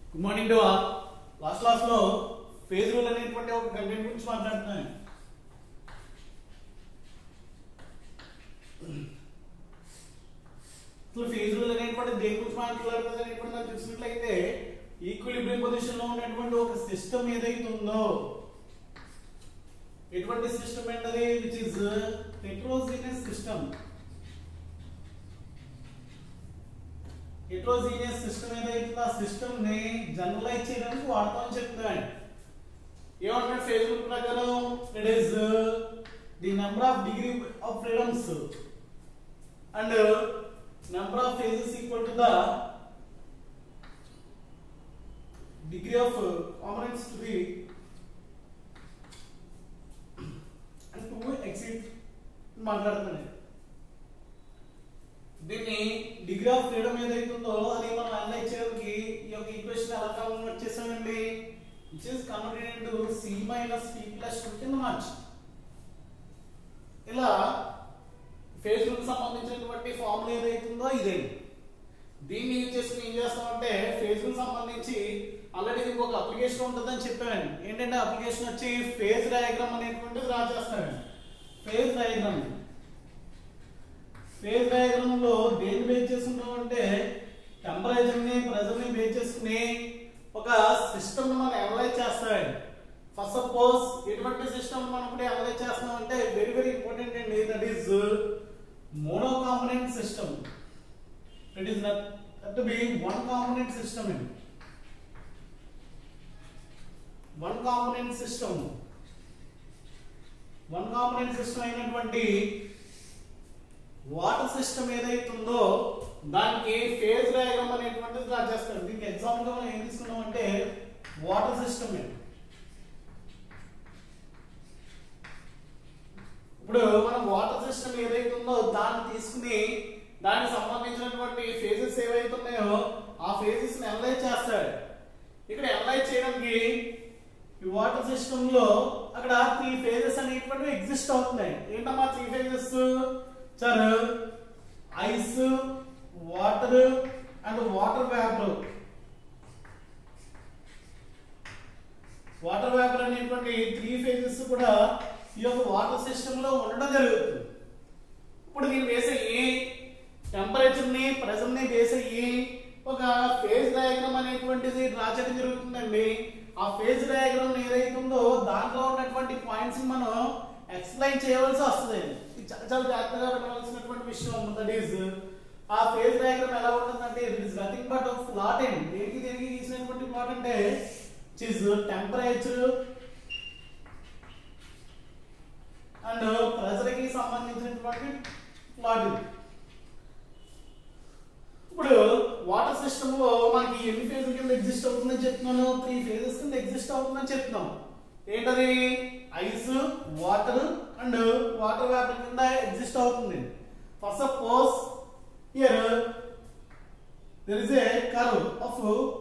Good morning to all last class లో phase rule అనేటువంటి ఒక కంటెంట్ గురించి మాట్లాడుతున్నాను అసలు ఫేజ్ రూల్ అనేటువంటి దేని గురించి మాట్లాడుతుంది అనేటువంటి మనం చూసినట్లయితే ఈక్విలిబ్రియం పొజిషన్ లో ఉన్నటువంటి ఒక సిస్టమ్ ఏదైతే ఉందో ఎటువంటి సిస్టమ్ ఏంటది which is heterogeneous system heterogeneous system ఏదైతే ఆ సిస్టమ్ ని జనరలైజ్ చేయడానికి వాడతామని చెప్తున్నాడు ఏమంటున్నాడు ఫేజ్ రూల్ ప్రకారం it is the number of degree of freedoms and number of phases equal to the degree of components to the and to exit మాట్లాడుతున్నాను దీన్ని డిగ్రీ ఆఫ్ ఫ్రీడమ్ ఏదైతే ఉందో అది మనం అనలైజ్ చేయడానికి ఈ యొక్క ఈక్వేషన్ ఎలా కన్వర్ట్ చేసామండి which is converted into C minus T plus two కింద మార్చ్ ఇలా ఫేజ్ రూల్ సంబంధించినటువంటి ఫార్ములా ఏదైతే ఉందో ఇదే దీన్ని యూజ్ చేసుకుని ఏం చేస్తామంటే ఫేజ్ రూల్ సంబంధించి ఆల్రెడీ ఇంకొక అప్లికేషన్ ఉంటుందని చెప్పాను ఏంటంటే అప్లికేషన్ వచ్చి ఫేజ్ డయాగ్రామ్ అనేటువంటిది డ్రా చేస్తాను ఫేజ్ డయాగ్రామ్ ఫేజ్ డయాగ్రామ్ లో దేన్ని బేస్ చేసుకుంటాం అంటే టెంపరేచర్ ని ప్రెజర్ ని బేస్ చేసుకుని ఒక సిస్టమ్ మనం అనలైజ్ చేస్తాడు ఫస్ట్ సపోజ్ ఎటువంటి సిస్టమ్ మనం ఇప్పుడు అనలైజ్ చేస్తున్నాం అంటే వెరీ వెరీ ఇంపార్టెంట్ అండి that is mono component system it is not to be one component system అండి one component system one component system అయినటువంటి వాటర్ సిస్టమ్ ఏదైతే ఉందో దానికి ఫేజ్ డయాగ్రామ్ అనేటువంటిది డ్రా చేస్తారు దీనికి ఎగ్జాంపుల్ గా మనం ఏం తీసుకున్నాం అంటే వాటర్ సిస్టమ్ ఇప్పుడు మనం వాటర్ సిస్టమ్ ఏదైతే ఉందో దాన్ని తీసుకుని దానికి సంబంధించినటువంటి ఫేజెస్ ఏవైతే ఉన్నాయో ఆ ఫేజెస్ ని అనలైజ్ చేస్తాడు ఇక్కడ అనలైజ్ చేయడానికి ఈ వాటర్ సిస్టమ్ లో అక్కడ త్రీ ఫేజెస్ అనేటువంటివి ఎగ్జిస్ట్ అవుతున్నాయి ఏంటమ్మా three phases sir ice water and water vapour water vapour అనేటువంటి త్రీ ఫేజెస్ కూడా ఈ యొక్క వాటర్ సిస్టమ్ లో ఉండడం జరుగుతుంది ఇప్పుడు దీన్ని బేస్ అయ్యి టెంపరేచర్ ని ప్రెషర్ ని బేస్ అయ్యి ఒక ఫేజ్ డయాగ్రామ్ అనేటువంటిది డ్రా చేయడం జరుగుతుందండి ఆ ఫేజ్ డయాగ్రామ్ ఏదైతే ఉందో దాంట్లో ఉన్నటువంటి పాయింట్స్ మనం ఎక్స్ప్లెయిన్ చేయవలసి వస్తుంది ఇది చాలా చాలా జాగ్రత్తగా వినవలసినటువంటి విషయం దట్ ఈస్ ఆ ఫేజ్ డయాగ్రామ్ ఎలా ఉంటుందంటే it is nothing but of plot and దేనికి దేనికి గీసినటువంటి ప్లాట్ అంటే ఇస్ టెంపరేచర్ అండ్ ప్రెషర్ కి సంబంధించినటువంటి ప్లాట్ ఇది ఇప్పుడు వాటర్ సిస్టమ్ లో మనకి ఎన్ని ఫేజ్ కింద ఎగ్జిస్ట్ అవుతుందని చెప్తున్నాను త్రీ ఫేజెస్ కింద ఎగ్జిస్ట్ అవుతుందని చెప్తున్నాం ఏంటది ice water and water vapour కింద ఎగ్జిస్ట్ అవుతుంది first suppose here there is a curve of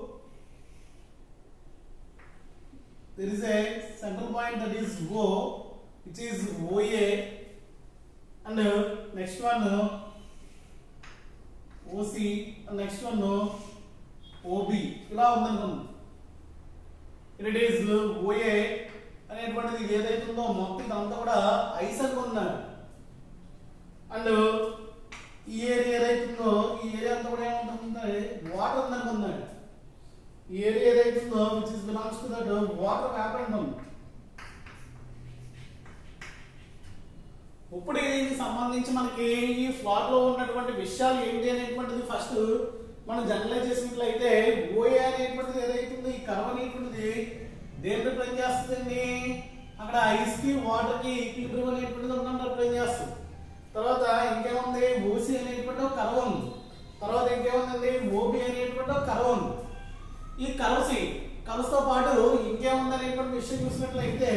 there is a central point that is O which is OA and next one OC and next one OB ఇలా ఉందనుకుందాం it is OA అనేటువంటిది ఏదైతే ఉందో మొత్తం ఇదంతా కూడా ice అనుకున్నాడు and ఈ ఏరియా ఏదైతే ఉందో ఈ ఏరియా అంతా కూడా ఏముంటుందంటే వాటర్ ఉందనుకున్నాడు ఈ ఏరియా ఏదైతే ఉందో which is belongs to that water vapour అంటాం ఇప్పుడు దీనికి సంబంధించి మనకి ఈ ఫ్లాట్ లో ఉన్నటువంటి విషయాలు ఏంటి అనేటువంటిది ఫస్ట్ మనం జనరలైజ్ చేసినట్లయితే ఓఏ అనేటువంటిది ఏదైతే ఉందో ఈ కర్వ్ అనేటువంటిది దేని రిప్రజెంట్ చేస్తుందండి అక్కడ ఐస్ కి వాటర్ కి ఈక్విలిబ్రియం అనేటువంటిది ఉండడం రిప్రజెంట్ చేస్తుంది తర్వాత ఇంకేముంది ఓసి అనేటువంటి ఒక కర్వ్ ఉంది తర్వాత ఇంకేముందండి ఓబి అనేటువంటి ఒక కర్వ్ ఉంది ఈ కర్వ్స్ కర్వ్స్ తో పాటు ఇంకేముంది అనేటువంటి విషయం చూసినట్లయితే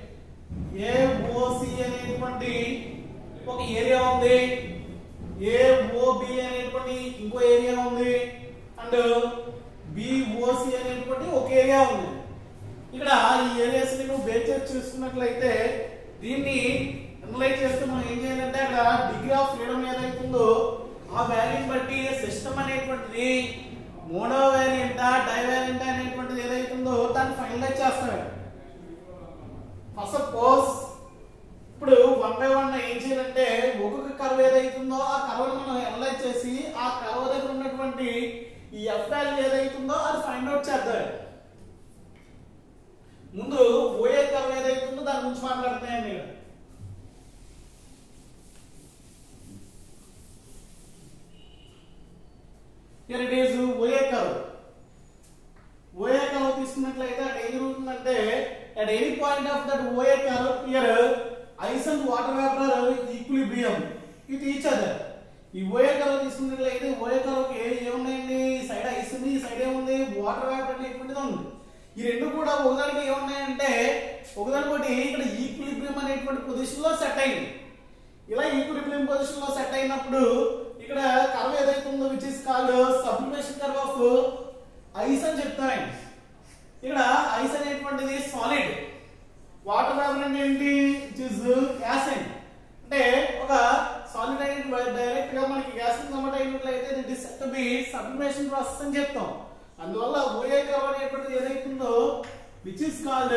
ఏఓసి అనేటువంటి ఒక ఏరియా ఉంది ఏఓబి అనేటువంటి ఇంకో ఏరియా ఉంది అండ్ బిఓసి అనేటువంటి ఒక ఏరియా ఉంది ఇక్కడ ఈ ఏరియాస్ ని నువ్వు బేస్ చేసి చూసుకున్నట్లయితే దీన్ని అనలైజ్ చేస్తే మనం ఏం చేయాలంటే అక్కడ డిగ్రీ ఆఫ్ ఫ్రీడమ్ ఏదైతే ఉందో ఆ వాల్యూని బట్టి సిస్టమ్ అనేటువంటిది మోనో వేరియంటా డైవేరియంటా అనేటువంటిది ఏదైతుందో దాన్ని ఫైనలైజ్ చేస్తాడు ఫస్ట్ సపోజ్ ఇప్పుడు వన్ బై వన్ ఏం చేయాలంటే ఒక్కొక్క కర్వ్ ఏదైతుందో ఆ కర్వ్ని మనం అనలైజ్ చేసి ఆ కర్వ్ దగ్గర ఉన్నటువంటి ఈ ఎఫ్ వాల్యూ ఏదైతుందో అది ఫైండ్ అవుట్ చేద్దాం ముందు ఓఏ కర్వ్ ఏదైతుందో దాని గురించి మాట్లాడుతున్నాయండి ఇక్కడ Here it is OA curve. OA curve తీసుకున్నట్లయితే అక్కడ ఏం జరుగుతుందంటే at any point of that OA curve here ice and water vapor are equilibrium with each other. ఈ OA curve తీసుకున్నట్లయితే OA curve కి ఏమున్నాయండి ఈ సైడ్ ఐస్ ఉంది ఈ సైడ్ ఏముంది వాటర్ వేపర్ అనేటువంటిది ఉంది ఈ రెండు కూడా ఒకదానికి ఏమున్నాయంటే ఒకదానికోటి ఇక్కడ ఈక్విలిబ్రియం అనేటువంటి పొజిషన్ లో సెట్ అయింది ఇలా ఈక్విలిబ్రియం పొజిషన్ లో సెట్ అయినప్పుడు ఇక్కడ కర్వ్ ఏదైతే ఉందో which is called sublimation curve of ice అని చెప్తాం ఇక్కడ ఐస్ అనేటువంటిది సాలిడ్ వాటర్ వేపర్ అంటే ఏంటి విచ్ ఇస్ యాసిడ్ అంటే ఒక సాలిడ్ అయిన డైరెక్ట్ గా మనకి గ్యాస్ కన్వర్ట్ అయినట్లయితే it is to be sublimation process అని చెప్తాం అందువల్ల ఓఏ కర్వ్ అనేటువంటిది ఏదైతే ఉందో which is called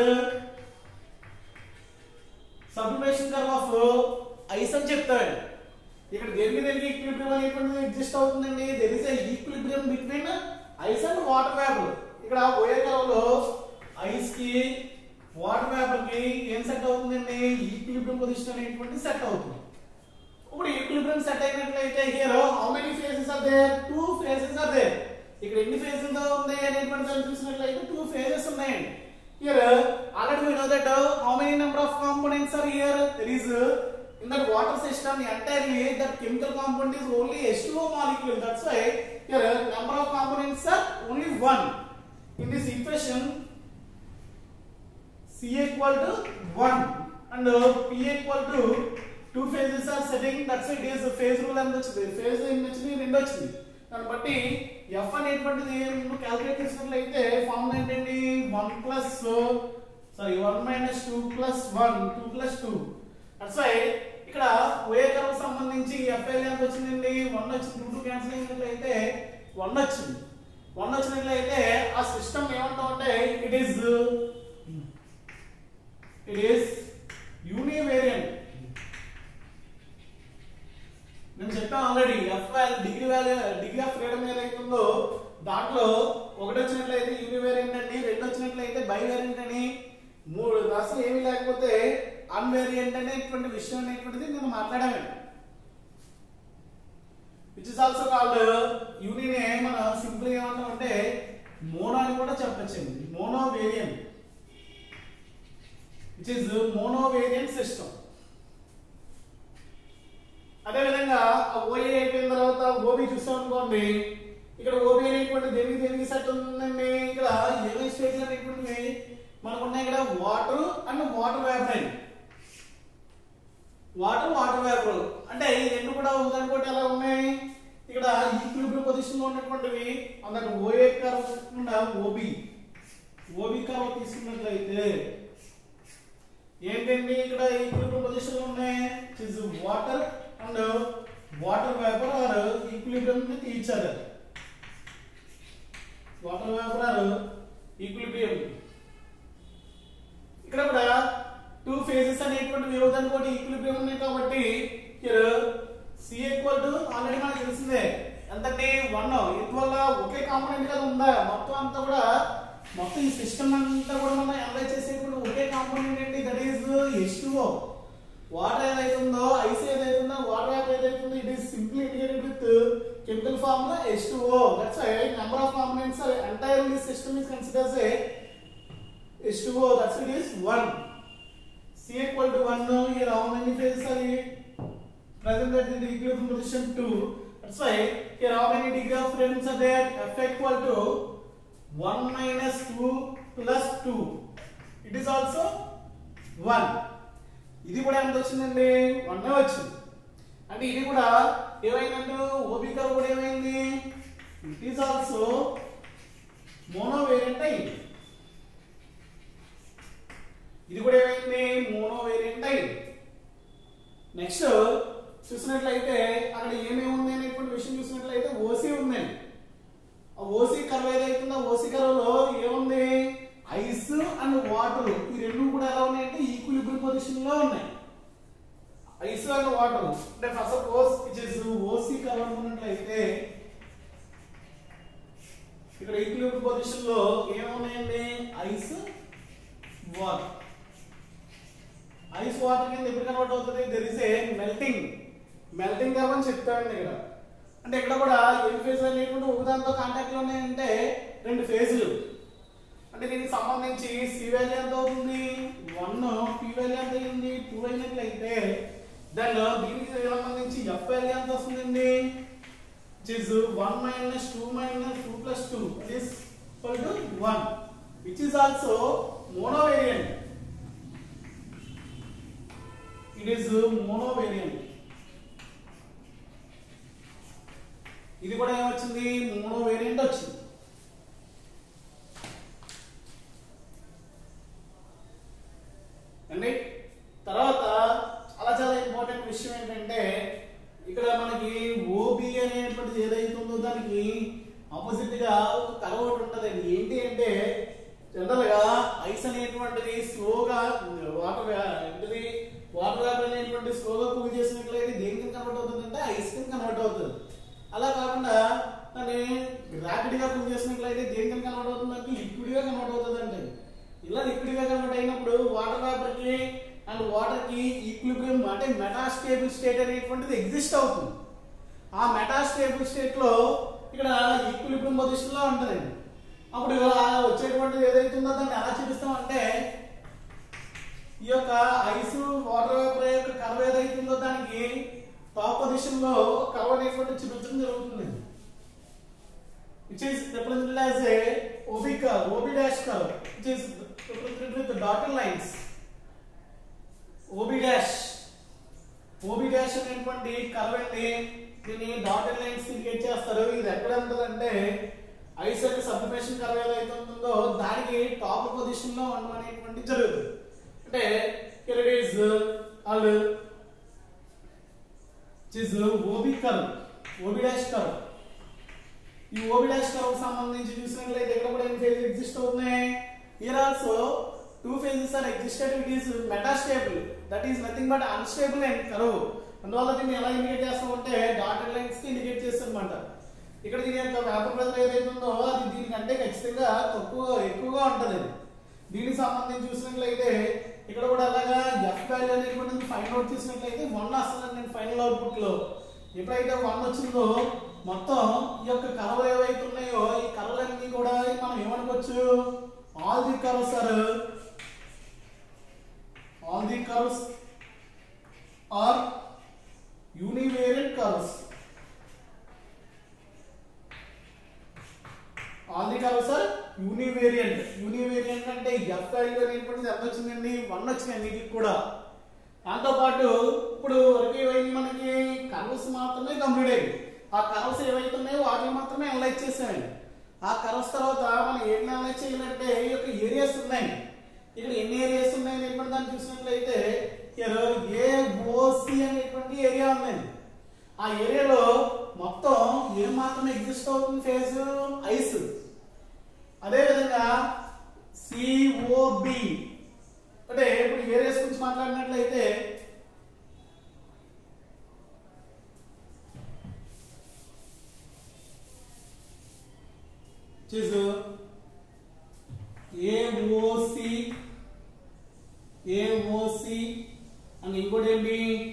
sublimation curve of ice అని చెప్తాడు ఇక్కడ దేనికి దేనికి ఈక్విలిబ్రియం అనేటువంటిది ఎగ్జిస్ట్ అవుతుందండి there is equilibrium between ice and water vapour ఇక్కడ ఓఏ కర్వ్ లో ఐస్ కి వాటర్ వేపర్ కి ఏం సెట్ అవుతుందండి ఈక్విలిబ్రియం పొజిషన్ అనేటువంటి సెట్ అవుతుంది ఇప్పుడు ఈక్విలిబ్రియం సెట్ అయినట్లయితే here how many phases are there two phases are there ఇక్కడ ఎన్ని ఫేజెస్ ఉంది అనేటువంటి దాన్ని చూసినట్లయితే టూ ఫేజెస్ ఉన్నాయండి here already we know that uh, how many number of components are here there is uh, in that water system entirely that chemical component is only H2O molecule that's why here uh, number of components are only one in this equation C equal to 1 and uh, P equal to two phases are setting that's why it is a phase rule అని వచ్చింది phase ఎన్ని వచ్చింది రెండు వచ్చింది దాన్ని బట్టి F అనేటువంటిది నువ్వు క్యాలిక్యులేట్ చేసినట్లయితే ఫార్ములా ఏంటండి 1 plus sorry 1 minus 2 plus 1 2 plus 2 that's why ఇక్కడ OA కర్వ్ సంబంధించి FL ఎంత వచ్చిందండి 1 వచ్చింది 2 2 క్యాన్సిల్ అయినట్లయితే 1 వచ్చింది 1 వచ్చినట్లయితే ఆ సిస్టమ్ ఏమంటాం అంటే it is it is univariant నేను చెప్పాను already F value degree value degree of freedom ఏదైతే ఉందో దాంట్లో ఒకటి వచ్చినట్లయితే యూనివేరియంట్ అని రెండు వచ్చినట్లయితే బైవేరియంట్ అని మూడు అసలు ఏమీ లేకపోతే అన్వేరియంట్ అనేటువంటి విషయం అనేటువంటిది నేను మాట్లాడాను విచ్ ఇస్ ఆల్సో కాల్డ్ యూనినే మనం సింపుల్ ఏమంటాం అంటే మోనో అని కూడా చెప్పచ్చండి mono variant which is mono variant system అదే విధంగా ఓఏ అయిపోయిన తర్వాత ఓబీ చూసాం అనుకోండి ఇక్కడ ఓబీ అనేటువంటి దేనికి దేనికి సెట్ ఉందండి ఇక్కడ ఏమేమి స్టేట్లు అనేటువంటివి మనకు ఉన్నాయి ఇక్కడ water and water vapour water water vapour అంటే ఈ రెండు కూడా ఒకదానికోటి ఎలా ఉన్నాయి ఇక్కడ ఈక్విలిబ్రియం పొజిషన్ లో ఉన్నటువంటివి అందులో ఓఏ కర్వ్ కాకుండా ఓబీ ఓబీ కర్వ్ తీసుకున్నట్లయితే ఏంటండి ఇక్కడ ఈక్విలిబ్రియం పొజిషన్ లో ఉన్నాయి is water and water vapour are equilibrium with each other water vapour are equilibrium ఇక్కడ కూడా టూ ఫేజెస్ అనేటువంటి వ్యవధానం కూడా ఈక్విలిబ్రియం ఉన్నాయి కాబట్టి ఇక్కడ సి ఈక్వల్ టు ఆల్రెడీ మనకు తెలిసిందే ఎంతంటే వన్ ఇందువల్ల ఒకే కాంపోనెంట్ కదా ఉందా మొత్తం అంతా కూడా మొత్తం ఈ సిస్టమ్ అంతా కూడా మనం అనలైజ్ చేసేటువంటి ఒకే కాంపోనెంట్ ఏంటి that is H two water ఏదైతే ఉందో ఐస్ ఏదైతే ఉందో వాటర్ వేపర్ ఏదైతే ఉందో it is simply indicated with chemical formula H two O that's why number of components are entire in this system is considers a H2O, that's it is 1. C equal to 1 now, here how many phases are here? Present at the equilibrium position 2. That's why here how many degree of freedoms are there? F equal to 1 minus 2 plus 2. It is also 1. ఇది కూడా ఎంత వచ్చిందండి one వచ్చింది అంటే ఇది కూడా ఏమైందంటే OB curve కూడా ఏమైంది it is also mono variant అయింది ఇది కూడా ఏమైంది మోనో వేరియంట్ అయింది నెక్స్ట్ చూసినట్లయితే అక్కడ ఏమేమి ఉంది అనేటువంటి విషయం చూసినట్లయితే ఓసీ ఉందండి ఆ ఓసీ ఓసి కర్వ్లో ఏముంది ఐస్ అండ్ వాటర్ ఈ రెండు కూడా ఎలా ఉన్నాయంటే ఈక్విలిబ్రియం పొజిషన్ లో ఉన్నాయి ఐస్ అండ్ వాటర్ అంటే first suppose it is O C curve అనుకున్నట్లయితే ఇక్కడ ఈక్విలిబ్రియం పొజిషన్ లో ఏమున్నాయండి ఐస్ వాటర్ ఐస్ వాటర్ కింద ఎప్పుడు కన్వర్ట్ అవుతుంది there is a melting melting curve అని చెప్తామండి ఇక్కడ అంటే ఇక్కడ కూడా ఎన్ని ఫేజ్లు అనేటువంటి ఒకదాంతో కాంటాక్ట్ లో ఉన్నాయంటే రెండు ఫేజ్లు అంటే దీనికి సంబంధించి సి వాల్యూ ఎంత అవుతుంది వన్ పి వాల్యూ ఎంత అయింది టూ అయినట్లయితే దెన్ దీనికి సంబంధించి ఎఫ్ వాల్యూ ఎంత వస్తుందండి which is 1 minus 2 minus 2 plus 2 is equal to 1 which is also monovariant it is monovariant ఇది కూడా ఏమొచ్చింది మోనోవేరియంట్ వచ్చింది అండి తర్వాత చాలా చాలా ఇంపార్టెంట్ విషయం ఏంటంటే ఇక్కడ మనకి ఓబి అనేటువంటిది ఏదైతే ఉందో దానికి ఆపోజిట్ గా ఒక కర్వ్ ఒకటి ఉంటదండి ఏంటి అంటే జనరల్ గా ఐస్ అనేటువంటిది స్లోగా వాటర్ ఏంటిది వాటర్ వేపర్ అనేటువంటి స్లోగా కూల్ చేసినట్లయితే దేనికి కన్వర్ట్ అవుతుంది అంటే ఐస్ కింద కన్వర్ట్ అవుతుంది అలా కాకుండా దాన్ని ర్యాపిడ్ గా కూల్ చేసినట్లయితే దేనికి కన్వర్ట్ అవుతుంది అంటే లిక్విడ్ గా కన్వర్ట్ అవుతుంది అంటే ఇలా లిక్విడ్ గా కన్వర్ట్ అయినప్పుడు వాటర్ వేపర్ కి అండ్ వాటర్ కి ఈక్విలిబ్రియం అంటే మెటాస్టేబుల్ స్టేట్ అనేటువంటిది ఎగ్జిస్ట్ అవుతుంది ఆ మెటాస్టేబుల్ స్టేట్ లో ఇక్కడ ఈక్విలిబ్రియం పొజిషన్ లో ఉంటుందండి అప్పుడు ఆ వచ్చేటువంటిది ఏదైతే ఉందో దాన్ని ఎలా చూపిస్తాం అంటే ఈ యొక్క ఐస్ వాటర్ వేపర్ యొక్క కర్వ్ ఏదైతే ఉందో దానికి టాప్ పొజిషన్ లో కర్వ్ అనేటువంటి చూపించడం జరుగుతుంది which is represented as a OB curve, OB dash curve, which is represented with the dotted lines. OB dash, OB dash అనేటువంటి కర్వ్ అండి దీన్ని డాటెడ్ లైన్స్ ఇండికేట్ చేస్తారు ఇది ఎక్కడ ఉంటుందంటే ఐస్ యొక్క సబ్లిమేషన్ కర్వ్ ఏదైతే ఉంటుందో దానికి టాప్ పొజిషన్ లో ఉండడం అనేటువంటి జరుగుతుంది అంటే here it is all which is OB curve, OB dash curve. ఈ ఓబి డాష్ కర్వ్ సంబంధించి చూసినట్లయితే ఇక్కడ కూడా ఎన్ని ఫేజెస్ ఎగ్జిస్ట్ అవుతున్నాయి here also two phases are existed it is metastable that is nothing but unstable and curve అందువల్ల దీన్ని ఎలా ఇండికేట్ చేస్తాం అంటే డాటెడ్ లైన్స్ కి ఇండికేట్ చేస్తాం అనమాట ఇక్కడ దీని యొక్క వేపర్ ప్రెజర్ ఏదైతే ఉందో అది దీనికంటే ఖచ్చితంగా తక్కువ ఎక్కువగా ఉంటది దీనికి సంబంధించి చూసినట్లయితే ఇక్కడ కూడా అలాగా ఎఫ్ వాల్యూ అనేటువంటిది ఫైండ్ అవుట్ చేసినట్లయితే వన్ వస్తుందండి ఫైనల్ అవుట్పుట్ లో ఎప్పుడైతే వన్ వచ్చిందో మొత్తం ఈ యొక్క కర్వ్ ఏవైతే ఉన్నాయో ఈ కర్వలన్నీ కూడా మనం ఏమనుకోవచ్చు all the curves are all the curves are univariant curves all the curves are univariant univariant అంటే ఎఫ్ వాల్యూ అనేటువంటిది ఎంత వచ్చిందండి వన్ వచ్చింది అన్నిటికి కూడా దాంతో పాటు ఇప్పుడు వరకు ఏమైంది మనకి కర్వ్స్ మాత్రమే కంప్లీట్ అయ్యింది ఆ కర్వ్స్ ఏవైతే ఉన్నాయో వాటిని మాత్రమే అనలైజ్ చేసామండి ఆ కర్వ్స్ తర్వాత మనం ఏంటి అనలైజ్ చేయాలంటే ఈ యొక్క ఏరియాస్ ఉన్నాయి ఇక్కడ ఎన్ని ఏరియాస్ ఉన్నాయి అనేటువంటి దాన్ని చూసినట్లయితే ఏ ఓసి అనేటువంటి ఏరియా ఉందండి ఆ ఏరియాలో మొత్తం ఏం మాత్రమే ఎగ్జిస్ట్ అవుతుంది ఫేజ్ ఐస్ అదే విధంగా సిఓబి అంటే ఇప్పుడు ఏరియాస్ గురించి మాట్లాడినట్లయితే చేసు ఏఓసి ఏఓసి అని ఇంకోటి ఏంటి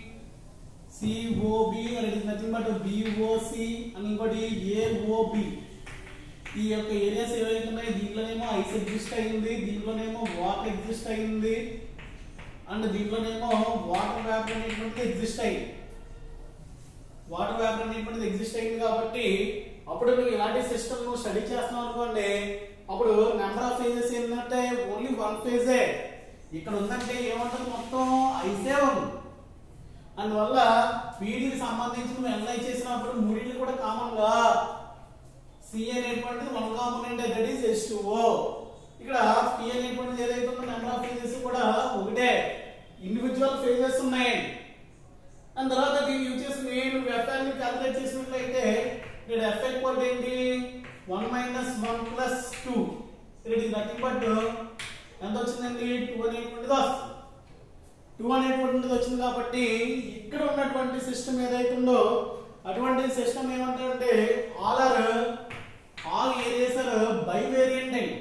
సిఓబి అని it is nothing but B O C అని ఇంకోటి ఏఓబి ఈ యొక్క ఏరియాస్ ఏవైతే ఉన్నాయో దీంట్లోనేమో ఐస్ ఎగ్జిస్ట్ అయింది దీంట్లోనేమో వాటర్ ఎగ్జిస్ట్ అయింది అండ్ దీంట్లోనేమో వాటర్ వేపర్ అనేటువంటిది ఎగ్జిస్ట్ అయింది వాటర్ వేపర్ అనేటువంటిది ఎగ్జిస్ట్ అయింది కాబట్టి అప్పుడు నువ్వు ఇలాంటి సిస్టమ్ నువ్వు స్టడీ చేస్తున్నావు అనుకోండి అప్పుడు నెంబర్ ఆఫ్ ఫేజెస్ ఏంటంటే ఓన్లీ వన్ ఫేజే ఇక్కడ ఉందంటే ఏమంటుంది మొత్తం ఐసే ఉంది అందువల్ల వీటికి సంబంధించి నువ్వు అనలైజ్ చేసినప్పుడు మూడింటికి కూడా కామన్ గా సి అనేటువంటిది one component that is S two O ఇక్కడ పి అనేటువంటిది ఏదైతే ఉందో నెంబర్ ఆఫ్ ఫేజెస్ కూడా ఒకటే ఇండివిజువల్ ఫేజెస్ ఉన్నాయి దాని తర్వాత దీన్ని యూజ్ చేసి నేను ఎఫ్ వాల్యూ క్యాలిక్యులేట్ చేసినట్లయితే ఇక్కడ ఎఫ్ ఈక్వల్ ఏంటి one minus one plus two it is nothing but ఎంత వచ్చిందండి టూ అనేటువంటిది వస్తుంది టూ అనేటువంటిది వచ్చింది కాబట్టి ఇక్కడ ఉన్నటువంటి సిస్టమ్ ఏదైతే ఉందో అటువంటి సిస్టమ్ ఏమంటారంటే all are all areas are bivariant అండి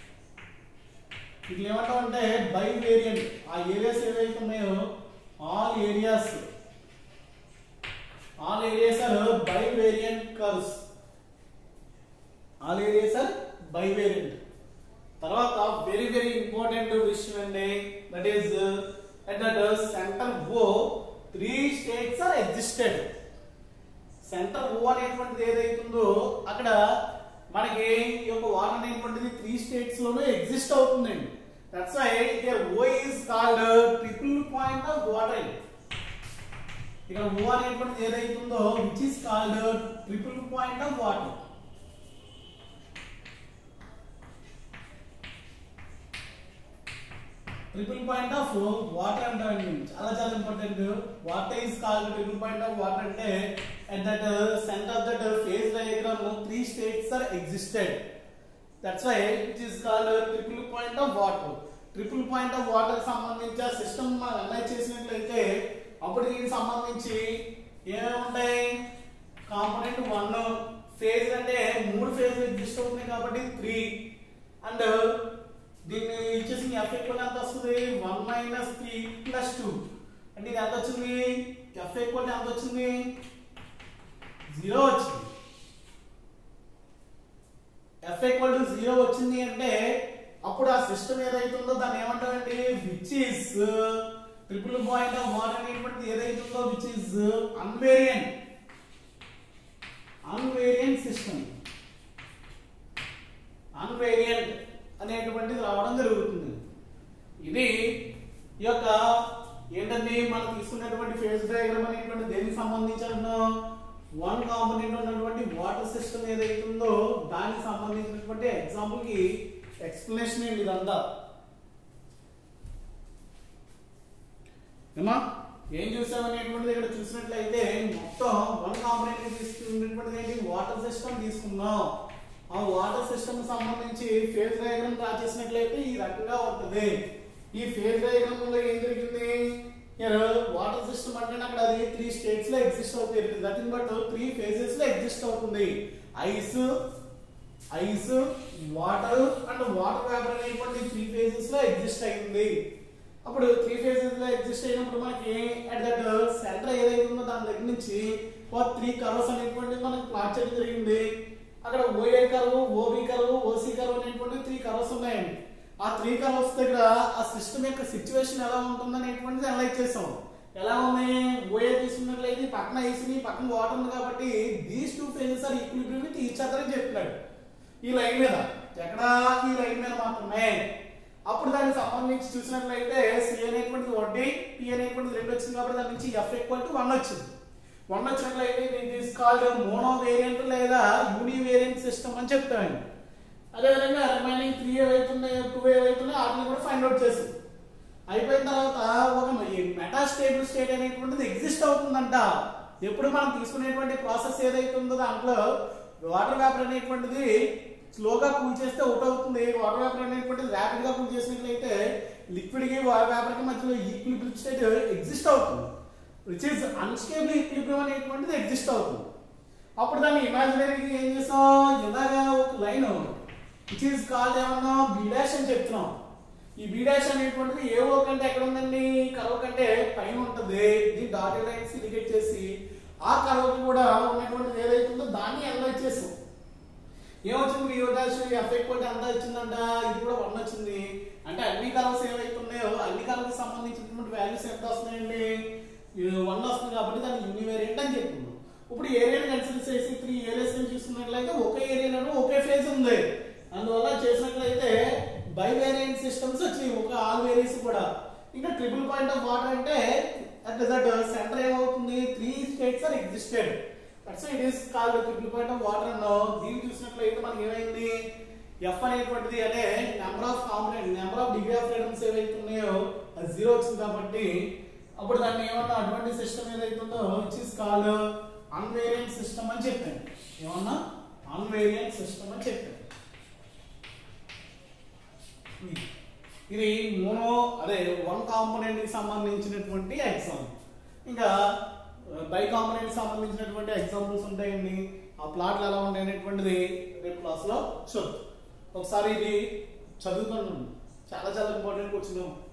ఇట్లా ఏమంటాం అంటే బై వేరియంట్ ఆ ఏరియాస్ ఏవైతే ఉన్నాయో all areas all areas are bivariant curves all areas are bivariant తర్వాత వెరీ వెరీ ఇంపార్టెంట్ విషయం అండి that is at that centre O three states are existed centre O అనేటువంటిది ఏదైతుందో అక్కడ మనకి ఈ యొక్క వాటర్ అనేటువంటిది త్రీ స్టేట్స్ లోనూ ఎగ్జిస్ట్ అవుతుందండి that's why here O is called triple point of water ఇక్కడ ఓ అనేటువంటిది ఏదైతుందో which is called triple point of water triple point of water అంటారండి చాలా చాలా important water is called triple point of water అంటే at that uh, center of that uh, phase diagram three states are existed that's why it is called uh, triple point of water triple point of water సంబంధించి ఆ system మనం analyse చేసినట్లయితే అప్పుడు దీనికి సంబంధించి ఏమేమి ఉంటాయి కాంపోనెంట్ వన్ ఫేజ్ అంటే మూడు ఫేజ్ ఎగ్జిస్ట్ అవుతున్నాయి కాబట్టి త్రీ అండ్ దీన్ని ఇచ్చేసి ఎఫ్ ఈక్వల్ ఎంత వస్తుంది one minus three plus two అంటే ఇది ఎంత వచ్చింది ఎఫ్ ఈక్వల్ ఎంత వచ్చింది జీరో వచ్చింది ఎఫ్ ఈక్వల్ టు జీరో వచ్చింది అంటే అప్పుడు ఆ సిస్టమ్ ఏదైతే ఉందో దాన్ని ఏమంటారండి which is triple point of water అనేటువంటిది ఏదైతే ఉందో which is invariant invariant system invariant అనేటువంటిది రావడం జరుగుతుంది ఇది ఈ యొక్క ఏంటంటే మనం తీసుకున్నటువంటి ఫేజ్ డయాగ్రామ్ అనేటువంటి దేనికి సంబంధించి అంటున్నాం వన్ కాంపోనెంట్ ఉన్నటువంటి వాటర్ సిస్టమ్ ఏదైతే ఉందో దానికి సంబంధించినటువంటి ఎగ్జాంపుల్ కి ఎక్స్ప్లెనేషన్ ఏంటి ఇదంతా ఏమా ఏం చూసామనేటువంటిది ఇక్కడ చూసినట్లయితే మొత్తం వన్ కాంపోనెంట్ తీసుకున్నటువంటిది ఏంటి వాటర్ సిస్టమ్ తీసుకున్నాం ఆ వాటర్ సిస్టమ్ సంబంధించి ఫేజ్ డయాగ్రామ్ డ్రా చేసినట్లయితే ఈ రకంగా ఉంటుంది ఈ ఫేజ్ డయాగ్రామ్ లో ఏం జరిగింది వాటర్ సిస్టమ్ అంటే అక్కడ అది త్రీ స్టేట్స్ లో ఎగ్జిస్ట్ అవుతుంది నథింగ్ బట్ త్రీ ఫేజెస్ లో ఎగ్జిస్ట్ అవుతుంది ice ice water and water vapour అనేటువంటి త్రీ ఫేజెస్ లో ఎగ్జిస్ట్ అయింది అప్పుడు త్రీ ఫేజెస్ లో ఎగ్జిస్ట్ అయినప్పుడు మనకి అట్ దట్ సెంటర్ ఏదైతే ఉందో దాని దగ్గర నుంచి త్రీ కర్వ్స్ అనేటువంటి మనకి ప్లాట్ చేయడం జరిగింది అక్కడ O A curve O B curve O C curve అనేటువంటి త్రీ కర్వ్స్ ఉన్నాయండి ఆ త్రీ కర్వ్స్ దగ్గర ఆ సిస్టమ్ యొక్క సిచ్యువేషన్ ఎలా ఉంటుంది అనేటువంటిది అనలైజ్ చేసాం ఎలా ఉంది ఓఏ తీసుకున్నట్లయితే పక్కన ఐసిని పక్కన వాటర్ ఉంది కాబట్టి these two phases are equilibrium with each other అని చెప్తున్నాడు ఈ లైన్ మీద ఎక్కడ ఈ లైన్ మీద మాత్రమే అప్పుడు దానికి సంబంధించి చూసినట్లయితే సి అనేటువంటిది వడ్డీ పి అనేటువంటిది రెండు వచ్చింది కాబట్టి దాని నుంచి ఎఫ్ ఈక్వల్ టు వన్ వచ్చింది వన్ వచ్చినట్లయితే ఇది ఇస్ కాల్డ్ మోనో వేరియంట్ లేదా యూని వేరియంట్ సిస్టమ్ అని చెప్తామండి అదేవిధంగా రిమైనింగ్ త్రీ ఏవైతున్నాయో టూ ఏవైతున్నాయో వాటిని కూడా ఫైండ్ అవుట్ చేసాం అయిపోయిన తర్వాత ఒక మెటా స్టేబుల్ స్టేట్ అనేటువంటిది ఎగ్జిస్ట్ అవుతుందంట ఎప్పుడు మనం తీసుకునేటువంటి ప్రాసెస్ ఏదైతే ఉందో దాంట్లో వాటర్ వేపర్ అనేటువంటిది స్లోగా కూల్ చేస్తే అవుట్ అవుతుంది వాటర్ వేపర్ అనేటువంటిది ర్యాపిడ్ గా కూల్ చేసినట్లయితే లిక్విడ్ కి వేపర్ కి మధ్యలో ఈక్విలిబ్రియం స్టేట్ ఎగ్జిస్ట్ అవుతుంది విచ్ ఇస్ అన్స్టేబుల్ ఈక్విలిబ్రియం అనేటువంటిది ఎగ్జిస్ట్ అవుతుంది అప్పుడు దాన్ని ఇమాజినరీగా ఏం చేసాం ఇలాగా ఒక లైన్ విచ్ ఈస్ కాల్డ్ ఏమన్నా బి డాష్ అని చెప్తున్నాం ఈ బి డాష్ అనేటువంటిది ఏ ఓ కంటే ఎక్కడ ఉందండి కర్వ్ కంటే పైన ఉంటుంది ఇది డాటెడ్ లైన్స్ ఇండికేట్ చేసి ఆ కర్వ్ కూడా ఉన్నటువంటిది ఏదైతే ఉందో దాన్ని అనలైజ్ చేసాం ఏమొచ్చింది బి డాష్ ఎఫ్ ఈక్వల్ అంతా వచ్చిందంట ఇది కూడా వన్ వచ్చింది అంటే అన్ని కర్వ్స్ ఏవైతే ఉన్నాయో అన్ని కర్వ్స్ సంబంధించినటువంటి వాల్యూస్ ఎంత వస్తున్నాయండి వన్ వస్తుంది కాబట్టి దాన్ని యూనివేరియంట్ అని చెప్తున్నాం ఇప్పుడు ఏరియాని కన్సిడర్ చేసి త్రీ ఏరియాస్ చూసుకున్నట్లయితే ఒకే ఏరియాలో ఒకే ఫేజ్ ఉంది అందువల్ల చేసినట్లయితే బై వేరియంట్ సిస్టమ్స్ వచ్చినాయి ఒక ఆల్ వేరియన్స్ కూడా ఇంకా ట్రిపుల్ పాయింట్ ఆఫ్ వాటర్ అంటే అట్ దట్ సెంటర్ ఏమవుతుంది three states are existed that's it is called triple point of water అన్నో దీన్ని చూసినట్లయితే మనకి ఏమైంది ఎఫ్ అనేటువంటిది అంటే number of component number of degree of freedoms ఏవైతే ఉన్నాయో అది జీరో వచ్చింది కాబట్టి అప్పుడు దాన్ని ఏమన్నా అటువంటి సిస్టమ్ ఏదైతే ఉందో which is called invariant system అని చెప్పాను ఏమన్నా అన్వేరియంట్ సిస్టమ్ అని చెప్పారు ఇది మోనో అదే వన్ కాంపోనెంట్ కి సంబంధించినటువంటి ఎగ్జామ్ ఇంకా బై కాంపోనెంట్ కి సంబంధించినటువంటి ఎగ్జాంపుల్స్ ఉంటాయండి ఆ ప్లాట్లు ఎలా ఉంటాయి అనేటువంటిది రేపు క్లాస్ లో చూద్దాం ఒకసారి ఇది చదువుతాను చాలా చాలా ఇంపార్టెంట్ క్వశ్చన్